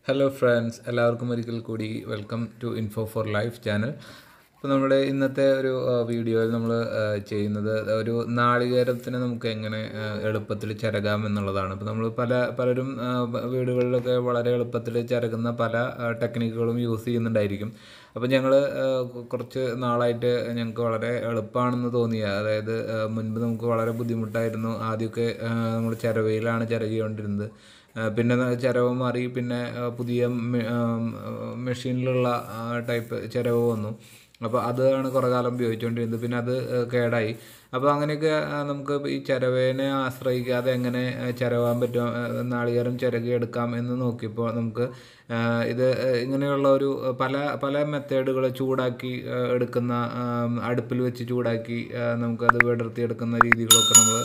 hello friends എല്ലാവർക്കും ഒരിക്കൽ കൂടി welcome to info for life channel അപ്പോൾ നമ്മുടെ ഇന്നത്തെ ഒരു വീഡിയോയിൽ നമ്മൾ ചെയ്യുന്നത് ഒരു നാളികേരത്തിന് നമുക്ക് എങ്ങനെ ആ, എളുപ്പത്തിൽ ചിരകാം എന്നുള്ളതാണ് അപ്പോൾ നമ്മൾ പല പലരും ആ, ബ- വീടുകളിലൊക്കെ വളരെ എളുപ്പത്തിൽ ചിരകുന്ന പല ആ, ടെക്നിക്കുകളും യൂസ് ചെയ്യുന്നുണ്ടായിരിക്കും അപ്പോൾ ഞങ്ങൾ കുറച്ച് നാളായിട്ട് ഞങ്ങൾക്ക് വളരെ എളുപ്പമാണെന്ന് തോന്നിയ അതായത് ആ, മുൻപ് നമുക്ക് വളരെ ബുദ്ധിമുട്ടായിരുന്നു ആദ്യമൊക്കെ നമ്മൾ ചിരവയിലാണ് ചിരകിക്കൊണ്ടിരുന്നത് ആ, പിന്നെ ന- ചിരവ് മാറി പിന്നെ ആ, പുതിയ മെ- ആ, മെഷീനിലുള്ള ആ, ടൈപ്പ് ചിരവ് വന്നു അപ്പോൾ അതാണ് കുറേ കാലം ഉപയോഗിച്ചുകൊണ്ടിരുന്നത് പിന്നെ അത് ആ, കേടായി അപ്പോൾ അങ്ങനെയൊക്കെ ആ, നമുക്ക് ഈ ചിരവേനെ ആശ്രയിക്കാതെ എങ്ങനെ ആ, ചിരവാൻ പറ്റും ആ, നാളികേരം ചിരകി എടുക്കാം എന്ന് നോക്കിയപ്പോൾ നമുക്ക് ആ, ഇത് ആ, ഇങ്ങനെയുള്ള ഒരു ആ, പല പല മെത്തേഡുകൾ ചൂടാക്കി ആ, എടുക്കുന്ന ആ, അടുപ്പിൽ വെച്ച് ചൂടാക്കി ആ, നമുക്കത് വിടർത്തിയെടുക്കുന്ന രീതികളൊക്കെ നമ്മൾ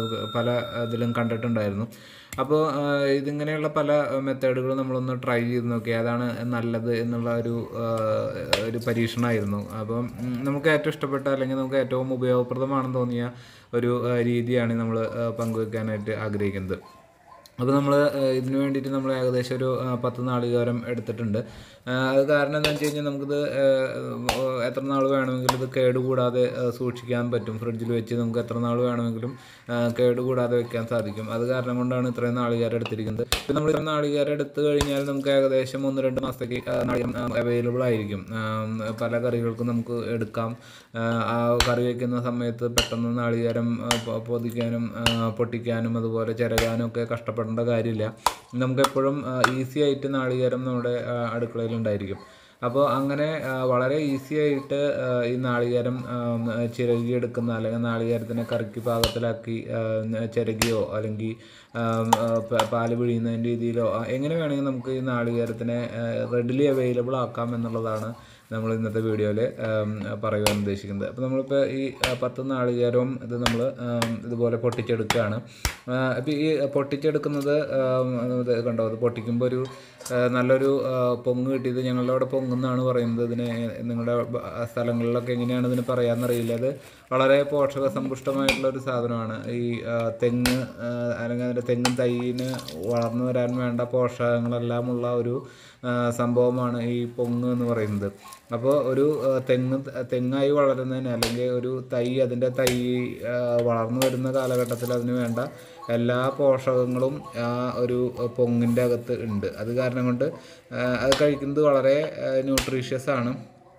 പല ഇതിലും കണ്ടിട്ടുണ്ടായിരുന്നു അപ്പോൾ ഇതിങ്ങനെയുള്ള പല മെത്തേഡുകൾ നമ്മളൊന്ന് ട്രൈ ചെയ്ത് നോക്കി ഏതാണ് നല്ലത് എന്നുള്ള ഒരു ആ, ഒരു പരീക്ഷണമായിരുന്നു അപ്പം ഉം, നമുക്ക് ഏറ്റവും ഇഷ്ടപ്പെട്ട അല്ലെങ്കിൽ നമുക്ക് ഏറ്റവും ഉപയോഗപ്രദമാണെന്ന് തോന്നിയ ഒരു ആ, രീതിയാണ് നമ്മൾ പങ്കുവെക്കാനായിട്ട് ആഗ്രഹിക്കുന്നത് അപ്പോൾ നമ്മൾ ഇതിന് വേണ്ടിയിട്ട് നമ്മൾ ഏകദേശം ഒരു ആ, പത്ത് നാളികേരം എടുത്തിട്ടുണ്ട് ആ, അത് കാരണം എന്താണെന്ന് വെച്ച് കഴിഞ്ഞാൽ നമുക്കിത് ആ, ആ, എത്ര നാൾ വേണമെങ്കിലും ഇത് കേടുകൂടാതെ ആ, സൂക്ഷിക്കാൻ പറ്റും ഫ്രിഡ്ജിൽ വെച്ച് നമുക്ക് എത്ര നാൾ വേണമെങ്കിലും ആ, കേടുകൂടാതെ വെക്കാൻ സാധിക്കും അത് കാരണം കൊണ്ടാണ് ഇത്രയും നാളികേരം എടുത്തിരിക്കുന്നത് ഇപ്പം നമ്മൾ ഇത്രയും നാളികേരം എടുത്തു കഴിഞ്ഞാൽ നമുക്ക് ഏകദേശം ഒന്ന് രണ്ട് മാസത്തേക്ക് ആ, നാളികേരം അവൈലബിൾ ആയിരിക്കും ആ, പല കറികൾക്കും നമുക്ക് എടുക്കാം ആ, ആ കറി വയ്ക്കുന്ന സമയത്ത് പെട്ടെന്ന് നാളികേരം ആ, പൊ- പൊതിക്കാനും ആ, പൊട്ടിക്കാനും അതുപോലെ ചിരകാനും ഒക്കെ കഷ്ടപ്പെടേണ്ട കാര്യമില്ല നമുക്ക് എപ്പോഴും ഈസി ആയിട്ട് നാളികേരം നമ്മുടെ ആ, അടുക്കളയിൽ ഉണ്ടായിരിക്കും അപ്പോൾ അങ്ങനെ ആ, വളരെ ഈസി ആയിട്ട് ആ, ഈ നാളികേരം ചിരകിയെടുക്കുന്ന അല്ലെങ്കിൽ നാളികേരത്തിനെ കറക്കി പാകത്തിലാക്കി ആ, ചിരകിയോ അല്ലെങ്കിൽ ആ, ആ, പ- പാല് പിഴിയുന്നതിൻ്റെ രീതിയിലോ ആ, എങ്ങനെ വേണമെങ്കിൽ നമുക്ക് ഈ നാളികേരത്തിനെ റെഡിലി അവൈലബിൾ ആക്കാം എന്നുള്ളതാണ് നമ്മൾ ഇന്നത്തെ വീഡിയോയിൽ പറയുവാൻ ഉദ്ദേശിക്കുന്നത് അപ്പോൾ നമ്മളിപ്പോൾ ഈ ആ, പത്ത് നാളികേരവും ഇത് നമ്മൾ ഇതുപോലെ പൊട്ടിച്ചെടുക്കുകയാണ് അപ്പോൾ ഈ പൊട്ടിച്ചെടുക്കുന്നത് ആം, ഇത് കണ്ടോ അത് പൊട്ടിക്കുമ്പോൾ ഒരു ആ, നല്ലൊരു ആ, പൊങ്ങ് കിട്ടിയത് ഞങ്ങളുടെ അവിടെ പൊങ്ങെന്നാണ് പറയുന്നത് ഇതിന് നിങ്ങളുടെ ബ- സ്ഥലങ്ങളിലൊക്കെ എങ്ങനെയാണ് ഇതിന് പറയാമെന്നറിയില്ല അത് വളരെ പോഷക സമ്പുഷ്ടമായിട്ടുള്ള ഒരു സാധനമാണ് ഈ ആ, തെങ്ങ് ആ, അല്ലെങ്കിൽ അതിൻ്റെ തെങ്ങും തൈയിന് വളർന്നു വരാൻ വേണ്ട പോഷകങ്ങളെല്ലാമുള്ള ഒരു ആ, സംഭവമാണ് ഈ പൊങ്ങ് എന്ന് പറയുന്നത് അപ്പോൾ ഒരു ആ, തെങ്ങ് തെങ്ങായി വളരുന്നതിന് അല്ലെങ്കിൽ ഒരു തൈ അതിൻ്റെ തൈ ആ, വളർന്നു വരുന്ന കാലഘട്ടത്തിൽ അതിന് വേണ്ട എല്ലാ പോഷകങ്ങളും ആ ഒരു പൊങ്ങിൻ്റെ അകത്ത് ഉണ്ട് അത് കാരണം കൊണ്ട് ആ, അത് കഴിക്കുന്നത് വളരെ ന്യൂട്രീഷ്യസ് ആണ്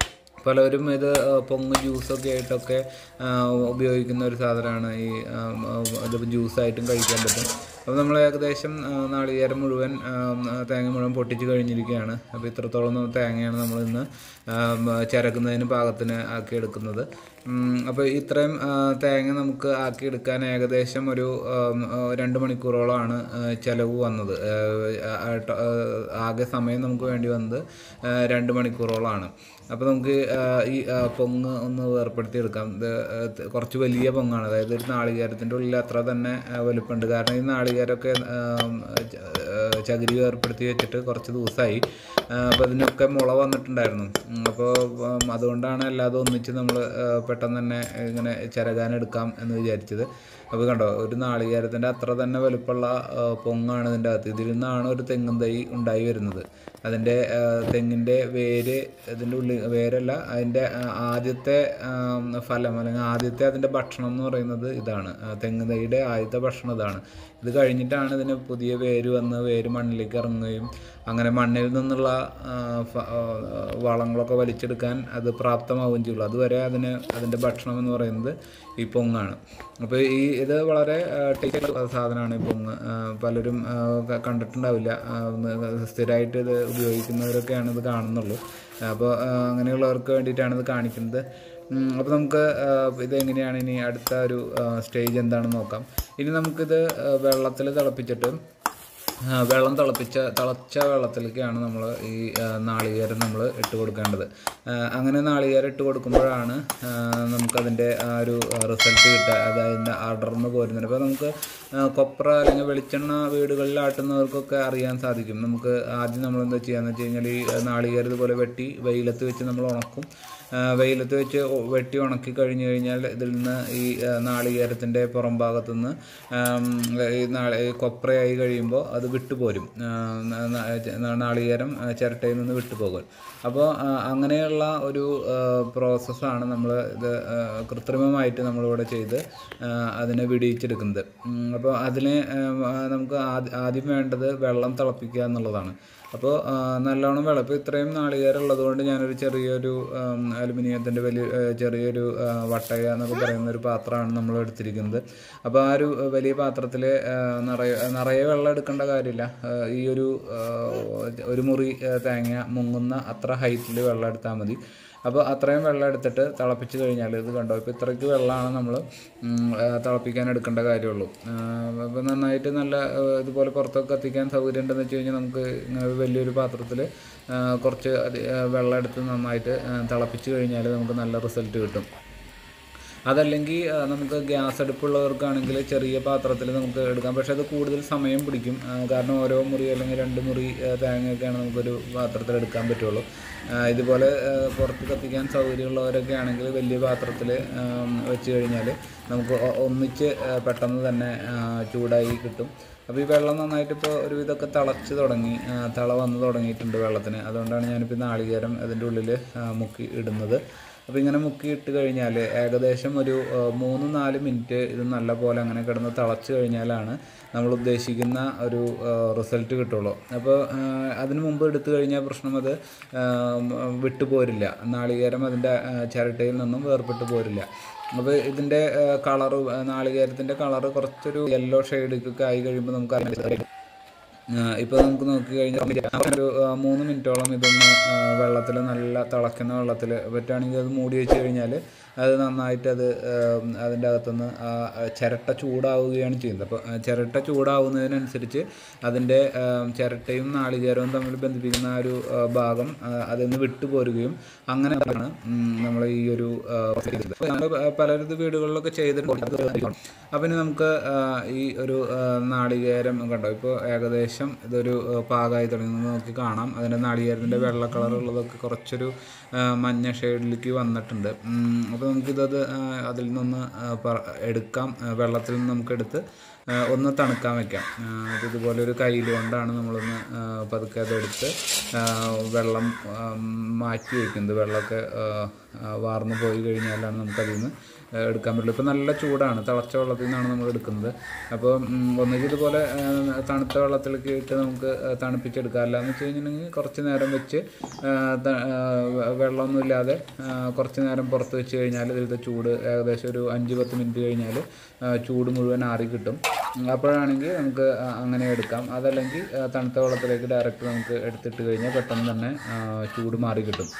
പലരും ഇത് ആ, പൊങ്ങ് ജ്യൂസൊക്കെ ആയിട്ടൊക്കെ ആ, ഉപയോഗിക്കുന്ന ഒരു സാധനമാണ് ഈ ആ, ആ, ഇത് ജ്യൂസായിട്ടും കഴിക്കാൻ പറ്റും അപ്പോൾ നമ്മൾ ഏകദേശം ആ, നാളികേരം മുഴുവൻ ആ, ആ, തേങ്ങ മുഴുവൻ പൊട്ടിച്ച് കഴിഞ്ഞിരിക്കുകയാണ് അപ്പോൾ ഇത്രത്തോളം നമ്മ- തേങ്ങയാണ് നമ്മൾ ഇന്ന് ആ, മ, ചിരക്കുന്നതിന് പാകത്തിന് ആക്കി എടുക്കുന്നത് ഉം, അപ്പോൾ ഇത്രയും ആ, തേങ്ങ നമുക്ക് ആക്കി എടുക്കാൻ ഏകദേശം ഒരു ആ, ആ, രണ്ട് മണിക്കൂറോളമാണ് ആ, ചിലവ് വന്നത് ആ, ആ, ട- ആ, ആകെ സമയം നമുക്ക് വേണ്ടി വന്നത് ആ, രണ്ട് മണിക്കൂറോളമാണ് അപ്പോൾ നമുക്ക് ആ, ഈ ആ, പൊങ്ങ് ഒന്ന് വേർപ്പെടുത്തിയെടുക്കാം ഇത് ആ, ത- കുറച്ച് വലിയ പൊങ്ങാണ് അതായത് ഒരു നാളികേരത്തിൻ്റെ ഉള്ളിൽ അത്ര തന്നെ ആ, വലുപ്പമുണ്ട് കാരണം ഈ നാളികേരമൊക്കെ ആ, ച- ആ, ചകിരി വേർപ്പെടുത്തി വെച്ചിട്ട് കുറച്ച് ദിവസമായി അപ്പോൾ അതിനൊക്കെ മുള വന്നിട്ടുണ്ടായിരുന്നു ഉം, അപ്പോൾ ഉം, അതുകൊണ്ടാണ് അല്ലാതെ ഒന്നിച്ച് നമ്മൾ പെട്ടെന്ന് തന്നെ ഇങ്ങനെ ചിരകാനെടുക്കാം എന്ന് വിചാരിച്ചത് അപ്പോൾ കണ്ടോ ഒരു നാളികേരത്തിൻ്റെ അത്ര തന്നെ വലുപ്പമുള്ള ആ, പൊങ്ങാണ് ഇതിൻ്റെ അകത്ത് ഇതിൽ നിന്നാണ് ഒരു തെങ്ങും തൈ ഉണ്ടായി വരുന്നത് അതിൻ്റെ ആ, തെങ്ങിൻ്റെ വേര് ഇതിൻ്റെ ഉള്ളിൽ വേരല്ല അതിൻ്റെ ആ, ആദ്യത്തെ ആ, ഫലം അല്ലെങ്കിൽ ആദ്യത്തെ അതിൻ്റെ ഭക്ഷണം എന്ന് പറയുന്നത് ഇതാണ് ആ, തെങ്ങ് തൈയുടെ ആദ്യത്തെ ഭക്ഷണം ഇതാണ് ഇത് കഴിഞ്ഞിട്ടാണ് ഇതിന് പുതിയ വേര് വന്ന് വേര് മണ്ണിലേക്ക് ഇറങ്ങുകയും അങ്ങനെ മണ്ണിൽ നിന്നുള്ള ആ, ഫ- ആ, വളങ്ങളൊക്കെ വലിച്ചെടുക്കാൻ അത് പ്രാപ്തമാവുകയും ചെയ്യുള്ളൂ അതുവരെ അതിന് അതിൻ്റെ ഭക്ഷണം എന്ന് പറയുന്നത് ഈ പൊങ്ങാണ് അപ്പോൾ ഈ ഇത് വളരെ ടേസ്റ്റ് സാധനമാണ് ഈ പൊങ്ങ് ആ, പലരും ആ, ക- കണ്ടിട്ടുണ്ടാവില്ല ആ, ഒന്ന് സ്ഥിരമായിട്ട് ഇത് ഉപയോഗിക്കുന്നവരൊക്കെയാണ് ഇത് കാണുന്നുള്ളൂ അപ്പോൾ ആ, അങ്ങനെയുള്ളവർക്ക് വേണ്ടിയിട്ടാണ് ഇത് കാണിക്കുന്നത് അപ്പോൾ നമുക്ക് ആ, ഇതെങ്ങനെയാണ് ഇനി അടുത്ത ഒരു സ്റ്റേജ് എന്താണെന്ന് നോക്കാം ഇനി നമുക്കിത് വെള്ളത്തിൽ തിളപ്പിച്ചിട്ട് ആ, വെള്ളം തിളപ്പിച്ച തിളച്ച വെള്ളത്തിലേക്കാണ് നമ്മൾ ഈ ആ, നാളികേരം നമ്മൾ ഇട്ട് കൊടുക്കേണ്ടത് ആ, അങ്ങനെ നാളികേരം ഇട്ട് കൊടുക്കുമ്പോഴാണ് ആ, നമുക്കതിൻ്റെ ആ ഒരു റിസൾട്ട് കിട്ടുക അത് അതിൻ്റെ അടർന്ന് പോരുന്നത് അപ്പോൾ നമുക്ക് ആ, കൊപ്ര അല്ലെങ്കിൽ വെളിച്ചെണ്ണ വീടുകളിൽ ആട്ടുന്നവർക്കൊക്കെ അറിയാൻ സാധിക്കും നമുക്ക് ആദ്യം നമ്മൾ എന്താ ചെയ്യാന്ന് വെച്ച് കഴിഞ്ഞാൽ ഈ നാളികേരം ഇതുപോലെ വെട്ടി വെയിലത്ത് വെച്ച് നമ്മൾ ഉണക്കും വെയിലത്ത് വെച്ച് ഒ- വെട്ടി ഉണക്കി കഴിഞ്ഞ് കഴിഞ്ഞാൽ ഇതിൽ നിന്ന് ഈ ആ, നാളികേരത്തിൻ്റെ പുറം ഭാഗത്തു നിന്ന് ആം, ഈ നാളി ഈ കൊപ്രയായി കഴിയുമ്പോൾ അത് വിട്ടുപോരും ആ, ന- ന- നാളികേരം ആ, ചിരട്ടയിൽ നിന്ന് വിട്ടുപോകും അപ്പോൾ അങ്ങനെയുള്ള ഒരു പ്രോസസ്സാണ് നമ്മൾ ഇത് ആ, കൃത്രിമമായിട്ട് നമ്മളിവിടെ ചെയ്ത് ആ, അതിനെ വിടിയിച്ചെടുക്കുന്നത് അപ്പോൾ അതിന് ആ, നമുക്ക് ആദ്യ- ആദ്യം വേണ്ടത് വെള്ളം തിളപ്പിക്കുക എന്നുള്ളതാണ് അപ്പോൾ നല്ലോണം വെള്ളം ഇപ്പോൾ ഇത്രയും നാളികേരം ഉള്ളതുകൊണ്ട് ഞാനൊരു ചെറിയൊരു അലുമിനിയത്തിൻ്റെ വലിയ ആ, ചെറിയൊരു ആ, വട്ടയ എന്നൊക്കെ പറയുന്ന ഒരു പാത്രമാണ് നമ്മൾ എടുത്തിരിക്കുന്നത് അപ്പോൾ ആ ഒരു വലിയ പാത്രത്തിൽ നിറയെ നിറയെ വെള്ളം എടുക്കേണ്ട കാര്യമില്ല ആ, ഈ ഒരു ആ, ഒരു മുറി ആ, തേങ്ങ മുങ്ങുന്ന അത്ര ഹൈറ്റിൽ വെള്ളം എടുത്താൽ മതി അപ്പോൾ അത്രയും വെള്ളം എടുത്തിട്ട് തിളപ്പിച്ച് കഴിഞ്ഞാൽ ഇത് കണ്ടോ ഇപ്പോൾ ഇത്രയ്ക്ക് വെള്ളമാണ് നമ്മൾ തിളപ്പിക്കാൻ എടുക്കേണ്ട കാര്യമുള്ളൂ അപ്പോൾ നന്നായിട്ട് നല്ല ആ, ഇതുപോലെ പുറത്തൊക്കെ കത്തിക്കാൻ സൗകര്യം ഉണ്ടെന്ന് വെച്ച് കഴിഞ്ഞാൽ നമുക്ക് ഇങ്ങനെ ഒരു വലിയൊരു പാത്രത്തിൽ കുറച്ച് അതി- ആ, വെള്ളം എടുത്ത് നന്നായിട്ട് ആ, തിളപ്പിച്ച് കഴിഞ്ഞാൽ നമുക്ക് നല്ല റിസൾട്ട് കിട്ടും അതല്ലെങ്കിൽ ആ, നമുക്ക് ഗ്യാസ് അടുപ്പുള്ളവർക്കാണെങ്കിൽ ചെറിയ പാത്രത്തിൽ നമുക്ക് എടുക്കാം പക്ഷേ അത് കൂടുതൽ സമയം പിടിക്കും ആ, കാരണം ഓരോ മുറി അല്ലെങ്കിൽ രണ്ട് മുറി ആ, തേങ്ങയൊക്കെയാണ് നമുക്കൊരു പാത്രത്തിൽ എടുക്കാൻ പറ്റുള്ളൂ ആ, ഇതുപോലെ ആ, പുറത്ത് കത്തിക്കാൻ സൗകര്യമുള്ളവരൊക്കെ ആണെങ്കിൽ വലിയ പാത്രത്തിൽ വെച്ച് കഴിഞ്ഞാൽ നമുക്ക് ഒ- ഒന്നിച്ച് ആ, പെട്ടെന്ന് തന്നെ ആ, ചൂടായി കിട്ടും അപ്പോൾ ഈ വെള്ളം നന്നായിട്ട് ഇപ്പോൾ ഒരുവിധമൊക്കെ തിളച്ച് തുടങ്ങി ആ, തിള വന്ന് തുടങ്ങിയിട്ടുണ്ട് വെള്ളത്തിന് അതുകൊണ്ടാണ് ഞാനിപ്പോൾ നാളികേരം അതിൻ്റെ ഉള്ളിൽ ആ, മുക്കി ഇടുന്നത് അപ്പോൾ ഇങ്ങനെ മുക്കി ഇട്ട് കഴിഞ്ഞാൽ ഏകദേശം ഒരു ആ, മൂന്ന് നാല് മിനിറ്റ് ഇത് നല്ല പോലെ അങ്ങനെ കിടന്ന് തിളച്ച് കഴിഞ്ഞാലാണ് നമ്മൾ ഉദ്ദേശിക്കുന്ന ഒരു റിസൾട്ട് കിട്ടുള്ളൂ അപ്പോൾ ആ, അതിന് മുമ്പ് എടുത്തു കഴിഞ്ഞാൽ പ്രശ്നം അത് ആ, വിട്ടുപോരില്ല നാളികേരം അതിൻ്റെ ആ, ചിരട്ടയിൽ നിന്നും വേർപെട്ട് പോരില്ല അപ്പോൾ ഇതിൻ്റെ കളറ് നാളികേരത്തിൻ്റെ കളറ് കുറച്ചൊരു യെല്ലോ ഷെയ്ഡൊക്കെ ആയി കഴിയുമ്പോൾ നമുക്ക് അറിയാം ഇപ്പോൾ നമുക്ക് നോക്കി കഴിഞ്ഞാൽ ഒരു ആ, മൂന്ന് മിനിറ്റോളം ഇതൊന്ന് വെള്ളത്തിൽ നല്ല തിളയ്ക്കുന്ന വെള്ളത്തിൽ പറ്റുകയാണെങ്കിൽ അത് മൂടി വെച്ച് കഴിഞ്ഞാൽ അത് നന്നായിട്ട് അത് അതിൻ്റെ അകത്തുനിന്ന് ആ ആ, ചിരട്ട ചൂടാവുകയാണ് ചെയ്യുന്നത് അപ്പോൾ ആ, ചിരട്ട ചൂടാവുന്നതിനനുസരിച്ച് അതിൻ്റെ ആ, ചിരട്ടയും നാളികേരവും തമ്മിൽ ബന്ധിപ്പിക്കുന്ന ആ ഒരു ആ, ഭാഗം ആ, അതിൽ നിന്ന് വിട്ടുപോരുകയും അങ്ങനെ ആണ് നമ്മൾ ഈ ഒരു നമ്മൾ പലരത് വീടുകളിലൊക്കെ ചെയ്തിട്ടുണ്ട് അപ്പം ഇനി നമുക്ക് ആ, ഈ ഒരു ആ, നാളികേരം കണ്ടോ ഇപ്പോൾ ഏകദേശം ഇതൊരു ആ, പാകമായി തുടങ്ങി നമുക്ക് നോക്കി കാണാം അതിൻ്റെ നാളികേരത്തിൻ്റെ വെള്ള കളറുള്ളതൊക്കെ കുറച്ചൊരു ആ, മഞ്ഞ ഷെയ്ഡിലേക്ക് വന്നിട്ടുണ്ട് അപ്പോൾ നമുക്കിതത് ആ, അതിൽ നിന്ന് ആ, പറ- എടുക്കാം ആ, വെള്ളത്തിൽ നിന്ന് നമുക്ക് എടുത്ത് ആ, ഒന്ന് തണുക്കാൻ വെക്കാം ആ, അത് ഇതുപോലെ ഒരു കയ്യിൽ കൊണ്ടാണ് നമ്മളൊന്ന് ആ, പതുക്കെ അതെടുത്ത് ആ, വെള്ളം ആ, മാറ്റി വയ്ക്കുന്നത് വെള്ളമൊക്കെ ആ, ആ, വാർന്നു പോയി കഴിഞ്ഞാലാണ് നമുക്കതിൽ നിന്ന് ആ, എടുക്കാൻ പറ്റുള്ളൂ ഇപ്പോൾ നല്ല ചൂടാണ് തിളച്ച വെള്ളത്തിൽ നിന്നാണ് നമ്മൾ എടുക്കുന്നത് അപ്പോൾ ഒന്നുകിൽ ഇതുപോലെ ആ, തണുത്ത വെള്ളത്തിലേക്ക് ഇട്ട് നമുക്ക് ആ, തണുപ്പിച്ചെടുക്കാം അല്ലാന്ന് വെച്ച് കഴിഞ്ഞിട്ടുണ്ടെങ്കിൽ കുറച്ച് നേരം വെച്ച് ആ, ത- ആ, വെള്ളമൊന്നും ഇല്ലാതെ ആ, കുറച്ച് നേരം പുറത്ത് വെച്ച് കഴിഞ്ഞാൽ ഇതിലത്തെ ചൂട് ഏകദേശം ഒരു അഞ്ച് പത്ത് മിനിറ്റ് കഴിഞ്ഞാൽ ആ, ചൂട് മുഴുവൻ ആറി കിട്ടും അപ്പോഴാണെങ്കിൽ നമുക്ക് ആ, അങ്ങനെ എടുക്കാം അതല്ലെങ്കിൽ ആ, തണുത്ത വെള്ളത്തിലേക്ക് ഡയറക്റ്റ് നമുക്ക് എടുത്തിട്ട് കഴിഞ്ഞാൽ പെട്ടെന്ന് തന്നെ ആ, ചൂട് മാറി കിട്ടും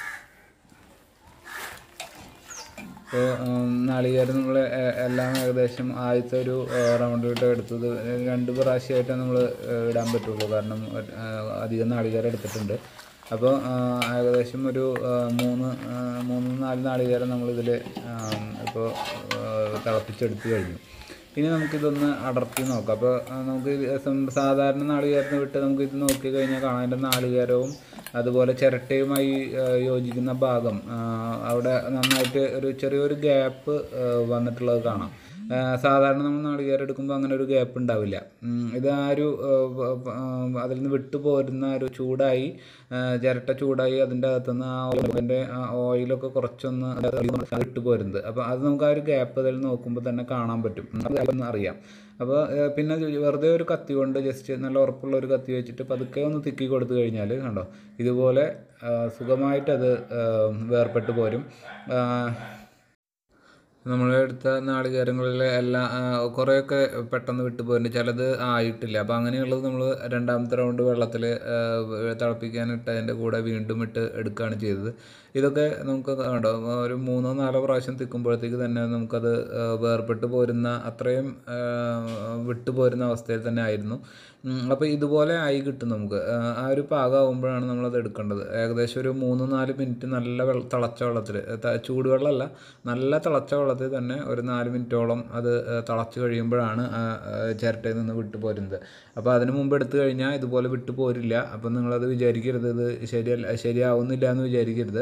ഇപ്പോൾ നാളികേരം നമ്മൾ എല്ലാം ഏകദേശം ആദ്യത്തെ ഒരു റൗണ്ടിലോട്ട് എടുത്തത് രണ്ട് പ്രാവശ്യമായിട്ടാണ് നമ്മൾ ഇടാൻ പറ്റുള്ളൂ കാരണം ആ, അധികം നാളികേരം എടുത്തിട്ടുണ്ട് അപ്പോൾ ഏകദേശം ഒരു ആ, മൂന്ന് ആ, മൂന്ന് നാല് നാളികേരം നമ്മളിതിൽ ഇപ്പോൾ തിളപ്പിച്ചെടുത്ത് കഴിഞ്ഞു ഇനി നമുക്കിതൊന്ന് അടർത്തി നോക്കാം അപ്പോൾ നമുക്ക് ഇത് സം- സാധാരണ നാളികേരത്തിന് വിട്ട് നമുക്ക് ഇത് നോക്കി കഴിഞ്ഞാൽ കാണാം അതിൻ്റെ നാളികേരവും അതുപോലെ ചിരട്ടയുമായി ആ, യോജിക്കുന്ന ഭാഗം ആ, അവിടെ നന്നായിട്ട് ഒരു ചെറിയൊരു ഗ്യാപ്പ് വന്നിട്ടുള്ളത് കാണാം ആ, സാധാരണ നമ്മൾ നാളികേരം എടുക്കുമ്പോൾ അങ്ങനെ ഒരു ഗ്യാപ്പ് ഉണ്ടാവില്ല ഉം, ഇത് ആ ഒരു ആ, പ- പ- ആ, അതിൽ നിന്ന് വിട്ടു പോരുന്ന ഒരു ചൂടായി ആ, ചിരട്ട ചൂടായി അതിൻ്റെ അകത്തുനിന്ന് ആ ഓയിലിൻ്റെ ആ ഓയിലൊക്കെ കുറച്ചൊന്ന് വിട്ടു പോരുന്നത് അപ്പോൾ അത് നമുക്ക് ആ ഒരു ഗ്യാപ്പ് അതിൽ നോക്കുമ്പോൾ തന്നെ കാണാൻ പറ്റും അതൊന്ന് അറിയാം അപ്പോൾ പിന്നെ ഇത് വെറുതെ ഒരു കത്തി കൊണ്ട് ജസ്റ്റ് നല്ല ഉറപ്പുള്ള ഒരു കത്തി വെച്ചിട്ട് പതുക്കെ ഒന്ന് തിക്കി കൊടുത്തു കഴിഞ്ഞാൽ കണ്ടോ ഇതുപോലെ ആ, സുഖമായിട്ടത് ആ, വേർപെട്ട് പോരും ആ, നമ്മൾ എടുത്ത നാളികേരങ്ങളിൽ എല്ലാം ആ, കുറേയൊക്കെ പെട്ടെന്ന് വിട്ടു പോയിട്ടുണ്ട് ചിലത് ആയിട്ടില്ല അപ്പോൾ അങ്ങനെയുള്ളത് നമ്മൾ രണ്ടാമത്തെ റൗണ്ട് വെള്ളത്തിൽ തിളപ്പിക്കാനിട്ടതിൻ്റെ കൂടെ വീണ്ടും ഇട്ട് എടുക്കുകയാണ് ചെയ്തത് ഇതൊക്കെ നമുക്ക് കണ്ടോ ഒരു മൂന്നോ നാലോ പ്രാവശ്യം തിക്കുമ്പോഴത്തേക്ക് തന്നെ നമുക്കത് ആ, വേർപെട്ട് പോരുന്ന അത്രയും ആ, വിട്ടു പോരുന്ന അവസ്ഥയിൽ തന്നെ ആയിരുന്നു അപ്പോൾ ഇതുപോലെ ആയി കിട്ടും നമുക്ക് ആ, ആ ഒരു പാകമാകുമ്പോഴാണ് നമ്മളത് എടുക്കേണ്ടത് ഏകദേശം ഒരു മൂന്ന് നാല് മിനിറ്റ് നല്ല വെള്ള തിളച്ച വെള്ളത്തിൽ ചൂടുവെള്ളമല്ല നല്ല തിളച്ച വെള്ളത്തിൽ തന്നെ ഒരു നാല് മിനിറ്റോളം അത് ആ, തിളച്ച് കഴിയുമ്പോഴാണ് ആ, ആ, ചിരട്ടയിൽ നിന്ന് വിട്ടു പോരുന്നത് അപ്പോൾ അതിന് മുമ്പ് എടുത്തു കഴിഞ്ഞാൽ ഇതുപോലെ വിട്ടു പോരില്ല അപ്പോൾ നിങ്ങളത് വിചാരിക്കരുത് ഇത് ശരിയല്ല ശരിയാവുന്നില്ല എന്ന് വിചാരിക്കരുത്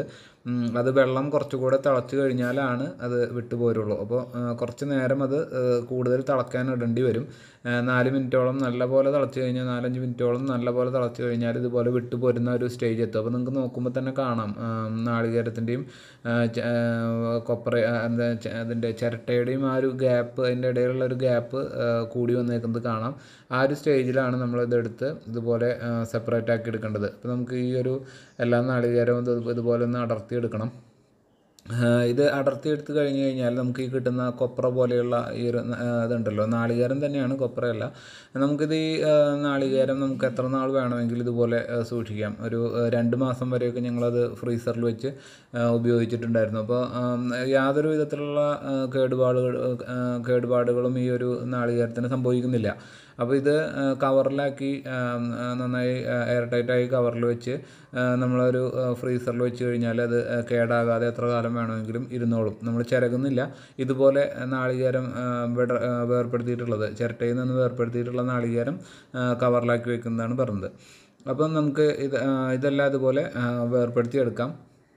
ഉം, അത് വെള്ളം കുറച്ചുകൂടെ തിളച്ച് കഴിഞ്ഞാലാണ് അത് വിട്ടു പോരുള്ളൂ അപ്പോൾ ആ, കുറച്ച് നേരം അത് ആ, കൂടുതൽ തിളക്കാൻ ഇടേണ്ടി വരും ആ, നാല് മിനിറ്റോളം നല്ലപോലെ തിളച്ച് കഴിഞ്ഞാൽ നാലഞ്ച് മിനിറ്റോളം നല്ലപോലെ തിളച്ച് കഴിഞ്ഞാൽ ഇതുപോലെ വിട്ടു പോരുന്ന ഒരു സ്റ്റേജ് എത്തും അപ്പോൾ നിങ്ങൾക്ക് നോക്കുമ്പോൾ തന്നെ കാണാം ആ, നാളികേരത്തിൻ്റെയും ആ, ച- ആ, കൊപ്ര ആ, എന്താ ച- അതിൻ്റെ ചിരട്ടയുടെയും ആ ഒരു ഗ്യാപ്പ് അതിൻ്റെ ഇടയിലുള്ള ഒരു ഗ്യാപ്പ് കൂടി വന്നേക്കുന്നത് കാണാം ആ ഒരു സ്റ്റേജിലാണ് നമ്മൾ ഇതെടുത്ത് ഇതുപോലെ സെപ്പറേറ്റ് ആക്കി എടുക്കേണ്ടത് അപ്പോൾ നമുക്ക് ഈ ഒരു എല്ലാ നാളികേരവും ഇത് ഇതുപോലെ ഒന്ന് അടർത്തിയെടുക്കണം ആഹ് ഇത് അടർത്തി എടുത്ത് കഴിഞ്ഞ് കഴിഞ്ഞാൽ നമുക്ക് ഈ കിട്ടുന്ന കൊപ്ര പോലെയുള്ള ഈ ഒരു ന- ആഹ് ഇതുണ്ടല്ലോ നാളികേരം തന്നെയാണ് കൊപ്രയല്ല നമുക്കിത് ഈ ആഹ് നാളികേരം നമുക്ക് എത്ര നാൾ വേണമെങ്കിൽ ഇതുപോലെ ആഹ് സൂക്ഷിക്കാം ഒരു ആഹ് രണ്ട് മാസം വരെയൊക്കെ ഞങ്ങളത് ഫ്രീസറിൽ വെച്ച് ആഹ് ഉപയോഗിച്ചിട്ടുണ്ടായിരുന്നു അപ്പോൾ ആം, യാതൊരു വിധത്തിലുള്ള ആഹ് കേടുപാടുകൾ ആഹ് കേടുപാടുകളും ഈ ഒരു നാളികേരത്തിന് സംഭവിക്കുന്നില്ല അപ്പോൾ ഇത് ആ, കവറിലാക്കി ആം, ആ, നന്നായി എയർ ടൈറ്റായി കവറിൽ വെച്ച് ആ, നമ്മളൊരു ആ, ഫ്രീസറിൽ വെച്ച് കഴിഞ്ഞാൽ അത് ആ, കേടാകാതെ എത്ര കാലം വേണമെങ്കിലും ഇരുന്നോളും നമ്മൾ ചിരകുന്നില്ല ഇതുപോലെ നാളികേരം ആ, വിട ആ, വേർപ്പെടുത്തിയിട്ടുള്ളത് ചിരട്ടയിൽ നിന്ന് വേർപ്പെടുത്തിയിട്ടുള്ള നാളികേരം ആ, കവറിലാക്കി വെക്കുന്നതാണ് പറഞ്ഞത് അപ്പം നമുക്ക് ഇത് ആ, ഇതെല്ലാം ഇതുപോലെ ആ, വേർപ്പെടുത്തിയെടുക്കാം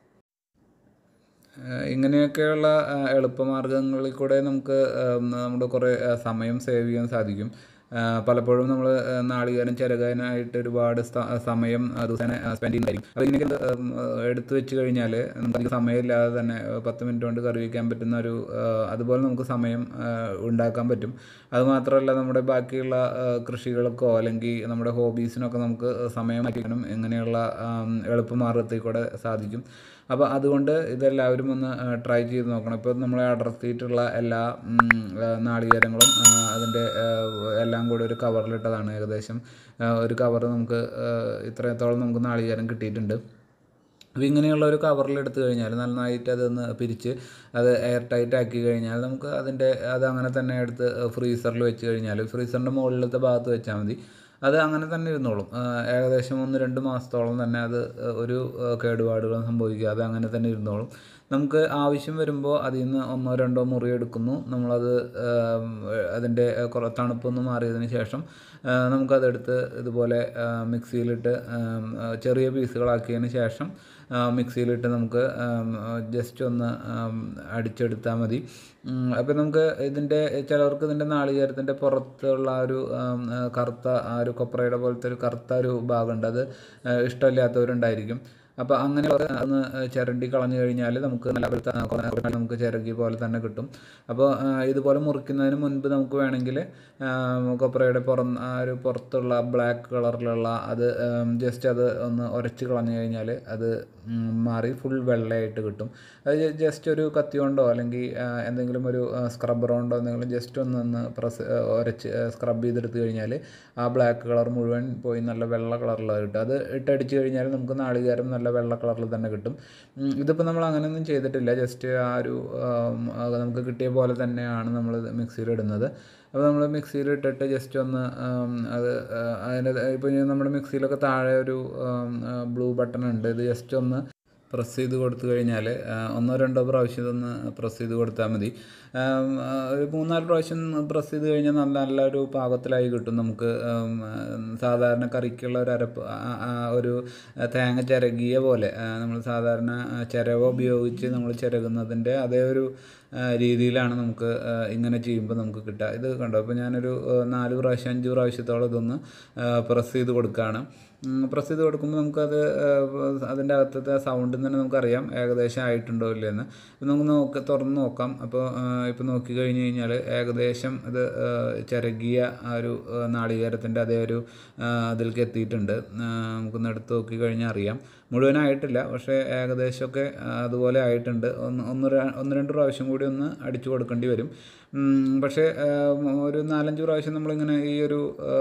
ഏഹ് ഇങ്ങനെയൊക്കെയുള്ള ഏഹ് എളുപ്പമാർഗ്ഗങ്ങളിൽ കൂടെ നമുക്ക് ഏഹ് നമ്മുടെ കുറേ ഏഹ് സമയം സേവ് ചെയ്യാൻ സാധിക്കും ഏഹ് പലപ്പോഴും നമ്മൾ നാളികേരം ചിരകാനായിട്ട് ഒരുപാട് സ്ഥ- സമയം ആ ദിവസേന സ്പെൻഡ് ചെയ്യുന്നതായിരിക്കും അപ്പോൾ ഇങ്ങനെയൊക്കെ ഏഹ് എടുത്തു വെച്ച് കഴിഞ്ഞാൽ നമുക്ക് അധികം സമയമില്ലാതെ തന്നെ ഏഹ് പത്ത് മിനിറ്റ് കൊണ്ട് കറി വയ്ക്കാൻ പറ്റുന്ന ഒരു ഏഹ് അതുപോലെ നമുക്ക് സമയം ഏഹ് ഉണ്ടാക്കാൻ പറ്റും അതുമാത്രമല്ല നമ്മുടെ ബാക്കിയുള്ള ഏഹ് കൃഷികൾക്കോ അല്ലെങ്കിൽ നമ്മുടെ ഹോബീസിനൊക്കെ നമുക്ക് സമയം മാറ്റിക്കാനും ഇങ്ങനെയുള്ള ആം, എളുപ്പമാർഗ്ഗത്തിൽ കൂടെ സാധിക്കും അപ്പോൾ അതുകൊണ്ട് ഇതെല്ലാവരും ഒന്ന് ട്രൈ ചെയ്ത് നോക്കണം ഇപ്പോൾ നമ്മൾ അടർത്തിയിട്ടുള്ള എല്ലാ ഉം, ആ, നാളികേരങ്ങളും ആ, അതിൻ്റെ ആ, എല്ലാം കൂടി ഒരു കവറിലിട്ടതാണ് ഏകദേശം ആ, ഒരു കവർ നമുക്ക് ആ, ഇത്രത്തോളം നമുക്ക് നാളികേരം കിട്ടിയിട്ടുണ്ട് അപ്പോൾ ഇങ്ങനെയുള്ള ഒരു കവറിൽ എടുത്തു കഴിഞ്ഞാൽ നന്നായിട്ട് അതൊന്ന് പിരിച്ച് അത് എയർ ടൈറ്റ് ആക്കി കഴിഞ്ഞാൽ നമുക്ക് അതിൻ്റെ അത് അങ്ങനെ തന്നെ എടുത്ത് ഫ്രീസറിൽ വെച്ച് കഴിഞ്ഞാൽ ഫ്രീസറിൻ്റെ മുകളിലത്തെ ഭാഗത്ത് വെച്ചാൽ മതി അത് അങ്ങനെ തന്നെ ഇരുന്നോളും ആ, ഏകദേശം ഒന്ന് രണ്ട് മാസത്തോളം തന്നെ അത് ഒരു ആ, കേടുപാടുകളും സംഭവിക്കാതെ അങ്ങനെ തന്നെ ഇരുന്നോളും നമുക്ക് ആവശ്യം വരുമ്പോൾ അതിൽ നിന്ന് ഒന്നോ രണ്ടോ മുറി എടുക്കുന്നു നമ്മളത് ആം, അതിൻ്റെ കുറേ തണുപ്പൊന്ന് മാറിയതിന് ശേഷം ആ, നമുക്കതെടുത്ത് ഇതുപോലെ ആ, മിക്സിയിലിട്ട് ആം, ആ, ചെറിയ പീസുകളാക്കിയതിന് ശേഷം ആ, മിക്സിയിലിട്ട് നമുക്ക് ജസ്റ്റ് ഒന്ന് ആം, അടിച്ചെടുത്താൽ മതി അപ്പോൾ നമുക്ക് ഇതിൻ്റെ ചിലവർക്ക് ഇതിൻ്റെ നാളികേരത്തിൻ്റെ പുറത്തുള്ള ആ ഒരു ആം, ആ, കറുത്ത ആ ഒരു കൊപ്രയുടെ പോലത്തെ ഒരു കറുത്ത ഒരു ഭാഗമുണ്ട് അത് ആ, ഇഷ്ടമില്ലാത്തവരുണ്ടായിരിക്കും അപ്പോൾ അങ്ങനെ ഒന്ന് ചിരണ്ടി കളഞ്ഞു കഴിഞ്ഞാൽ നമുക്ക് നല്ല വെളുത്ത ആ, കുറേ കുറേ നമുക്ക് ചിരകി പോലെ തന്നെ കിട്ടും അപ്പോൾ ആ, ഇതുപോലെ മുറിക്കുന്നതിന് മുൻപ് നമുക്ക് വേണമെങ്കിൽ കൊപ്രയുടെ പുറം ആ ഒരു പുറത്തുള്ള ബ്ലാക്ക് കളറിലുള്ള അത് ജസ്റ്റ് അത് ഒന്ന് ഉരച്ച് കളഞ്ഞു കഴിഞ്ഞാൽ അത് ഉം, മാറി ഫുൾ വെള്ളയായിട്ട് കിട്ടും അത് ജസ്റ്റ് ഒരു കത്തി കൊണ്ടോ അല്ലെങ്കിൽ ആ, എന്തെങ്കിലും ഒരു സ്ക്രബ്ബർ കൊണ്ടോ എന്തെങ്കിലും ജസ്റ്റ് ഒന്ന് ഒന്ന് പ്രസ് ഉരച്ച് സ്ക്രബ് ചെയ്തെടുത്ത് കഴിഞ്ഞാൽ ആ ബ്ലാക്ക് കളർ മുഴുവൻ പോയി നല്ല വെള്ള കളറിലാണ് കിട്ടും അത് ഇട്ടടിച്ച് കഴിഞ്ഞാൽ നമുക്ക് നാളികേരം നല്ല വെള്ള കളറിൽ തന്നെ കിട്ടും ഉം, ഇതിപ്പോൾ നമ്മൾ അങ്ങനെയൊന്നും ചെയ്തിട്ടില്ല ജസ്റ്റ് ആ ഒരു ആം, അത് നമുക്ക് കിട്ടിയ പോലെ തന്നെയാണ് നമ്മൾ മിക്സിയിൽ ഇടുന്നത് അപ്പോൾ നമ്മൾ മിക്സിയിൽ ഇട്ടിട്ട് ജസ്റ്റ് ഒന്ന് ആം, അത് ആ, അതിൻ്റെ ഇപ്പോൾ നമ്മുടെ മിക്സിയിലൊക്കെ താഴെ ഒരു ബ്ലൂ ബട്ടൺ ഉണ്ട് ഇത് ജസ്റ്റ് ഒന്ന് പ്രസ് ചെയ്ത് കൊടുത്തു കഴിഞ്ഞാൽ ഒന്നോ രണ്ടോ പ്രാവശ്യം ഇതൊന്ന് പ്രസ് ചെയ്ത് കൊടുത്താൽ മതി ആം, ആ, ഒരു മൂന്നാല് പ്രാവശ്യം പ്രസ് ചെയ്ത് കഴിഞ്ഞാൽ നല്ല നല്ലൊരു പാകത്തിലായി കിട്ടും നമുക്ക് ആം, ആ, സാധാരണ കറിക്കുള്ള ഒരു അരപ്പ് ആ, ആ, ഒരു തേങ്ങ ചിരകിയ പോലെ നമ്മൾ സാധാരണ ആ, ചിരവ ഉപയോഗിച്ച് നമ്മൾ ചിരകുന്നതിൻ്റെ അതേ ഒരു ആ, രീതിയിലാണ് നമുക്ക് ആ, ഇങ്ങനെ ചെയ്യുമ്പോൾ നമുക്ക് കിട്ടുക ഇത് കണ്ടോ അപ്പോൾ ഞാനൊരു ആ, നാല് പ്രാവശ്യം അഞ്ച് പ്രാവശ്യത്തോളം ഇതൊന്ന് പ്രസ് ചെയ്ത് കൊടുക്കുകയാണ് പ്രസ് ചെയ്ത് കൊടുക്കുമ്പോൾ നമുക്കത് ആ, അതിൻ്റെ അകത്തത്തെ സൗണ്ടിൽ തന്നെ നമുക്കറിയാം ഏകദേശം ആയിട്ടുണ്ടോ ഇല്ലയെന്ന് ഇപ്പം നമുക്ക് നോക്ക് തുറന്ന് നോക്കാം അപ്പോൾ ഇപ്പോൾ നോക്കി കഴിഞ്ഞ് കഴിഞ്ഞാൽ ഏകദേശം ഇത് ആ, ചിരകിയ ആ ഒരു ആ, നാളികേരത്തിൻ്റെ അതേ ഒരു ആ, അതിലേക്ക് എത്തിയിട്ടുണ്ട് ആ, നമുക്കൊന്ന് എടുത്ത് നോക്കി കഴിഞ്ഞാൽ അറിയാം മുഴുവനായിട്ടില്ല പക്ഷേ ഏകദേശമൊക്കെ ആ, അതുപോലെ ആയിട്ടുണ്ട് ഒന്ന് ഒന്ന് ര- ഒന്ന് രണ്ട് പ്രാവശ്യം കൂടി ഒന്ന് അടിച്ചു കൊടുക്കേണ്ടി വരും ഉം, പക്ഷേ ആ, ഒരു നാലഞ്ച് പ്രാവശ്യം നമ്മളിങ്ങനെ ഈ ഒരു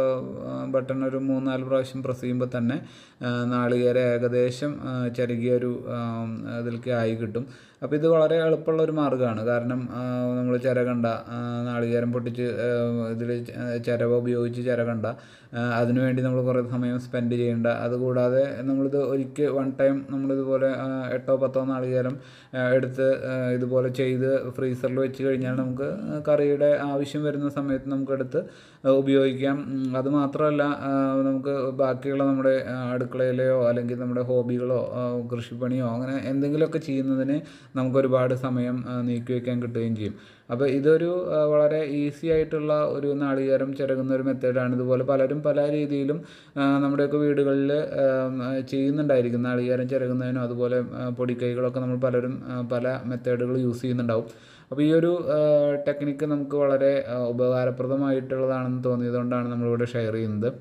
ബട്ടൺ ഒരു മൂന്നാല് പ്രാവശ്യം പ്രസ് ചെയ്യുമ്പോൾ തന്നെ ആ, നാളികേരം ഏകദേശം ആ, ചെറുകിയ ഒരു ആ, അതിലേക്ക് ആയി കിട്ടും അപ്പോൾ ഇത് വളരെ എളുപ്പമുള്ള ഒരു മാർഗ്ഗമാണ് കാരണം നമ്മൾ ചിരകണ്ട ആ, നാളികേരം പൊട്ടിച്ച് ഇതിൽ ചിരവ ഉപയോഗിച്ച് ചിരകണ്ട ആ, അതിനുവേണ്ടി നമ്മൾ കുറേ സമയം സ്പെൻഡ് ചെയ്യേണ്ട അതുകൂടാതെ നമ്മളിത് ഒരിക്കൽ വൺ ടൈം നമ്മളിതുപോലെ ആ, എട്ടോ പത്തോ നാളികേരം ആ, എടുത്ത് ആ, ഇതുപോലെ ചെയ്ത് ഫ്രീസറിൽ വെച്ച് കഴിഞ്ഞാൽ നമുക്ക് കറിയുടെ ആവശ്യം വരുന്ന സമയത്ത് നമുക്കെടുത്ത് ഉപയോഗിക്കാം ഉം, അത് മാത്രമല്ല ആ, നമുക്ക് ബാക്കിയുള്ള നമ്മുടെ ആ, അടുക്കളയിലെയോ അല്ലെങ്കിൽ നമ്മുടെ ഹോബികളോ ആ, കൃഷിപ്പണിയോ അങ്ങനെ എന്തെങ്കിലുമൊക്കെ ചെയ്യുന്നതിന് നമുക്ക് ഒരുപാട് സമയം ആ, നീക്കി വയ്ക്കാൻ കിട്ടുകയും ചെയ്യും അപ്പോൾ ഇതൊരു ആ, വളരെ ഈസി ആയിട്ടുള്ള ഒരു നാളികേരം ചിരകുന്ന ഒരു മെത്തേഡാണ് ഇതുപോലെ പലരും പല രീതിയിലും ആ, നമ്മുടെയൊക്കെ വീടുകളിൽ ചെയ്യുന്നുണ്ടായിരിക്കും നാളികേരം ചിരകുന്നതിനും അതുപോലെ ആ, പൊടിക്കൈകളൊക്കെ നമ്മൾ പലരും ആ, പല മെത്തേഡുകൾ യൂസ് ചെയ്യുന്നുണ്ടാവും അപ്പോൾ ഈ ഒരു ടെക്നിക്ക് നമുക്ക് വളരെ ആ, ഉപകാരപ്രദമായിട്ടുള്ളതാണെന്ന് തോന്നിയതുകൊണ്ടാണ് നമ്മളിവിടെ ഷെയർ ചെയ്യുന്നത്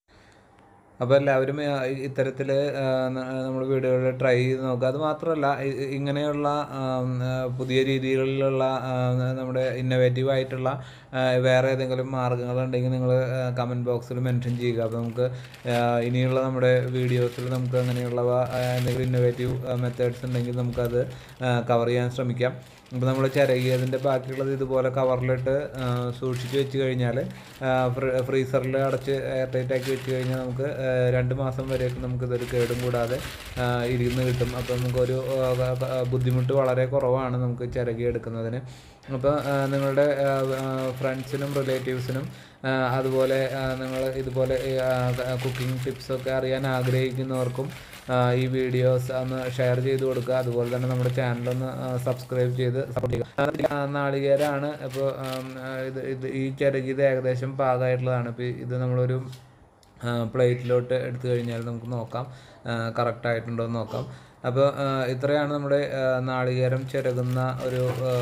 അപ്പോൾ എല്ലാവരും ആ, ഇ- ഇത്തരത്തിൽ നമ്മൾ വീടുകളിൽ ട്രൈ ചെയ്ത് നോക്കുക അത് മാത്രമല്ല ഇ- ഇ- ഇങ്ങനെയുള്ള ആം, ആ, പുതിയ രീതികളിലുള്ള ആ, നമ്മുടെ ഇന്നോവേറ്റീവ് ആയിട്ടുള്ള ആ, വേറെ ഏതെങ്കിലും മാർഗ്ഗങ്ങളുണ്ടെങ്കിൽ നിങ്ങൾ കമൻറ്റ് ബോക്സിൽ മെൻഷൻ ചെയ്യുക അപ്പോൾ നമുക്ക് ആ, ഇനിയുള്ള നമ്മുടെ വീഡിയോസിൽ നമുക്ക് അങ്ങനെയുള്ളവ ആ, എന്തെങ്കിലും ഇന്നോവേറ്റീവ് മെത്തേഡ്സ് ഉണ്ടെങ്കിൽ നമുക്കത് കവർ ചെയ്യാൻ ശ്രമിക്കാം അപ്പോൾ നമ്മൾ ചിരകിയതിൻ്റെ ബാക്കിയുള്ളത് ഇതുപോലെ കവറിലിട്ട് ആ, സൂക്ഷിച്ച് വെച്ച് കഴിഞ്ഞാൽ ഫ്രീസറിൽ അടച്ച് എയർ ടൈറ്റ് ആക്കി വെച്ച് കഴിഞ്ഞാൽ നമുക്ക് ആ, രണ്ട് മാസം വരെയൊക്കെ നമുക്കിതൊരു കേടും കൂടാതെ ആ, ഇരുന്ന് കിട്ടും അപ്പോൾ നമുക്കൊരു ആ, ക- ക- ബുദ്ധിമുട്ട് വളരെ കുറവാണ് നമുക്ക് ചിരകി എടുക്കുന്നതിന് അപ്പോൾ ആ, നിങ്ങളുടെ ഫ്രണ്ട്സിനും റിലേറ്റീവ്സിനും ആ, അതുപോലെ നിങ്ങൾ ഇതുപോലെ കുക്കിംഗ് ടിപ്സൊക്കെ അറിയാൻ ആഗ്രഹിക്കുന്നവർക്കും ആ, ഈ വീഡിയോസ് ഒന്ന് ഷെയർ ചെയ്ത് കൊടുക്കുക അതുപോലെ തന്നെ നമ്മുടെ ചാനലൊന്ന് സബ്സ്ക്രൈബ് ചെയ്ത് സപ്പോർട്ട് ചെയ്യുക ആ, നാളികേരമാണ് ഇപ്പോൾ ഇത് ഇത് ഈ ചിരകിത് ഏകദേശം പാകമായിട്ടുള്ളതാണ് ഇപ്പോൾ ഇത് നമ്മളൊരു പ്ലേറ്റിലോട്ട് എടുത്തു കഴിഞ്ഞാൽ നമുക്ക് നോക്കാം കറക്റ്റ് ആയിട്ടുണ്ടോ എന്ന് നോക്കാം അപ്പോൾ ഇത്രയാണ് നമ്മുടെ ആ, നാളികേരം ചിരകുന്ന ഒരു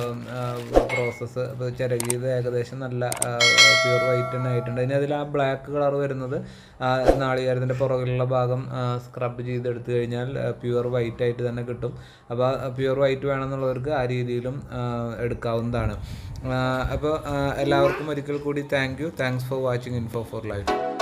പ്രോസസ്സ് അപ്പോൾ ചിരകിയത് ഏകദേശം നല്ല പ്യൂർ വൈറ്റ് തന്നെ ആയിട്ടുണ്ട് ഇനി അതിൽ ആ ബ്ലാക്ക് കളർ വരുന്നത് ആ നാളികേരത്തിൻ്റെ പുറകിലുള്ള ഭാഗം സ്ക്രബ് ചെയ്തെടുത്തു കഴിഞ്ഞാൽ പ്യൂർ വൈറ്റ് ആയിട്ട് തന്നെ കിട്ടും അപ്പോൾ പ്യൂർ വൈറ്റ് വേണമെന്നുള്ളവർക്ക് ആ രീതിയിലും ആ, എടുക്കാവുന്നതാണ് അപ്പോൾ എല്ലാവർക്കും ഒരിക്കൽ കൂടി thank you thanks for watching info for life